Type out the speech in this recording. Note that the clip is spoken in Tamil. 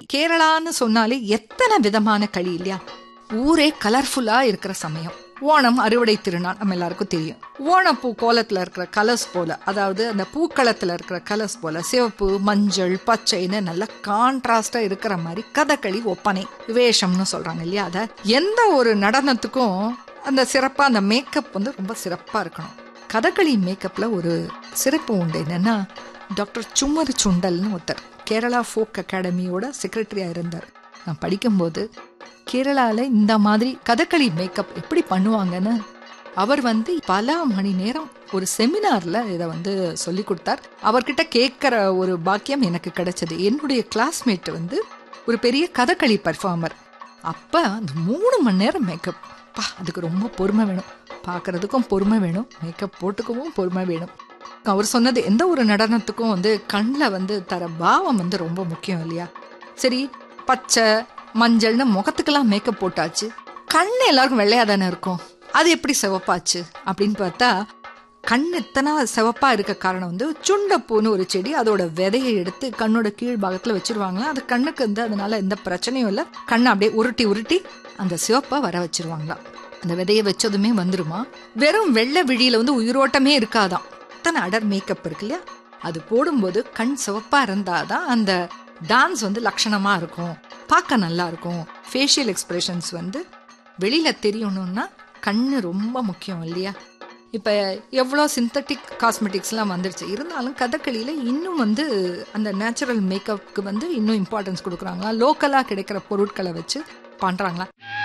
கேரளான்னு சொன்னாலே எத்தனை விதமான களி இல்லையா ஊரே கலர்ஃபுல்லா இருக்கிற சமயம் ஓணம் அறுவடை திருநாள் நம்ம எல்லாருக்கும் தெரியும் ஓணப்பூ கோலத்துல இருக்கிற கலர்ஸ் போல அதாவது அந்த பூக்களத்துல இருக்கிற கலர்ஸ் போல சிவப்பு மஞ்சள் பச்சைன்னு நல்ல கான்ட்ராஸ்டா இருக்கிற மாதிரி கதகளி ஒப்பனை வேஷம்னு சொல்றாங்க இல்லையா அத எந்த ஒரு நடனத்துக்கும் அந்த சிறப்பா அந்த மேக்கப் வந்து ரொம்ப சிறப்பா இருக்கணும் கதகளி மேக்கப்ல ஒரு சிறப்பு உண்டு என்னன்னா டாக்டர் சும்மர் சுண்டல்னு ஒருத்தர் கேரளா ஃபோக் அகாடமியோட செக்ரட்டரியா இருந்தார் நான் படிக்கும்போது கேரளால இந்த மாதிரி கதகளி மேக்கப் எப்படி பண்ணுவாங்கன்னு அவர் வந்து பல மணி நேரம் ஒரு செமினார்ல இதை வந்து சொல்லி கொடுத்தார் அவர்கிட்ட கேட்கிற ஒரு பாக்கியம் எனக்கு கிடைச்சது என்னுடைய கிளாஸ்மேட் வந்து ஒரு பெரிய கதகளி பர்ஃபார்மர் அப்ப அந்த மூணு மணி நேரம் மேக்கப் பா அதுக்கு ரொம்ப பொறுமை வேணும் பார்க்கறதுக்கும் பொறுமை வேணும் மேக்கப் போட்டுக்கவும் பொறுமை வேணும் அவர் சொன்னது எந்த ஒரு நடனத்துக்கும் வந்து கண்ணில் வந்து தர பாவம் வந்து ரொம்ப முக்கியம் இல்லையா சரி பச்சை மஞ்சள்னு முகத்துக்கெல்லாம் மேக்கப் போட்டாச்சு கண் எல்லாருக்கும் வெள்ளையா தானே இருக்கும் அது எப்படி சிவப்பாச்சு அப்படின்னு பார்த்தா கண் இத்தனை சிவப்பா இருக்க காரணம் வந்து சுண்டப்பூன்னு ஒரு செடி அதோட விதையை எடுத்து கண்ணோட கீழ் பாகத்துல வச்சிருவாங்களா அது கண்ணுக்கு வந்து அதனால எந்த பிரச்சனையும் இல்லை கண்ணை அப்படியே உருட்டி உருட்டி அந்த சிவப்பை வர வச்சிருவாங்களாம் அந்த விதையை வச்சதுமே வந்துருமா வெறும் வெள்ளை விழியில வந்து உயிரோட்டமே இருக்காதாம் அத்தனை அடர் மேக்கப் இருக்கு இல்லையா அது போடும்போது கண் சிவப்பா இருந்தாதான் அந்த டான்ஸ் வந்து லட்சணமா இருக்கும் பார்க்க நல்லா இருக்கும் ஃபேஷியல் எக்ஸ்பிரஷன்ஸ் வந்து வெளியில தெரியணும்னா கண்ணு ரொம்ப முக்கியம் இல்லையா இப்போ எவ்வளோ சிந்தட்டிக் காஸ்மெட்டிக்ஸ்லாம் வந்துருச்சு இருந்தாலும் கதகளியில் இன்னும் வந்து அந்த நேச்சுரல் மேக்கப்புக்கு வந்து இன்னும் இம்பார்ட்டன்ஸ் கொடுக்குறாங்களா லோக்கலாக கிடைக்கிற பொருட்களை வச்சு பண்ணுறாங்களா